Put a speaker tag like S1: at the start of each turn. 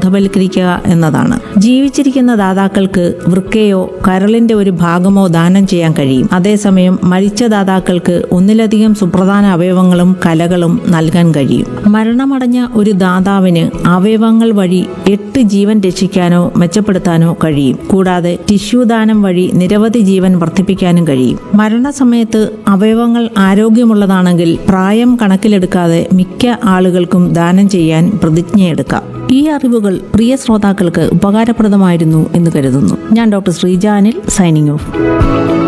S1: ബോധവൽക്കരിക്കുക എന്നതാണ് ജീവിച്ചിരിക്കുന്ന ദാതാക്കൾക്ക് വൃക്കയോ കരളിന്റെ ഒരു ഭാഗമോ ദാനം ചെയ്യാൻ കഴിയും അതേസമയം മരിച്ച ദാതാക്കൾക്ക് ഒന്നിലധികം സുപ്രധാന അവയവങ്ങളും കലകളും നൽകാൻ കഴിയും മരണമടഞ്ഞ ഒരു ദാതാവിന് അവയവങ്ങൾ വഴി എട്ട് ജീവൻ രക്ഷിക്കാനോ മെച്ചപ്പെടുത്താനോ കഴിയും കൂടാതെ ടിഷ്യൂ ദാനം വഴി നിരവധി ജീവൻ വർദ്ധിപ്പിക്കാനും കഴിയും മരണസമയത്ത് അവയവങ്ങൾ ആരോഗ്യമുള്ളതാണെങ്കിൽ പ്രായം കണക്കിലെടുക്കാതെ മിക്ക ആളുകൾക്കും ദാനം ചെയ്യാൻ പ്രതിജ്ഞയെടുക്കാം ഈ അറിവുകൾ പ്രിയ ശ്രോതാക്കൾക്ക് ഉപകാരപ്രദമായിരുന്നു എന്ന് കരുതുന്നു ഞാൻ ഡോക്ടർ ശ്രീജാനിൽ സൈനിങ് ഓഫ്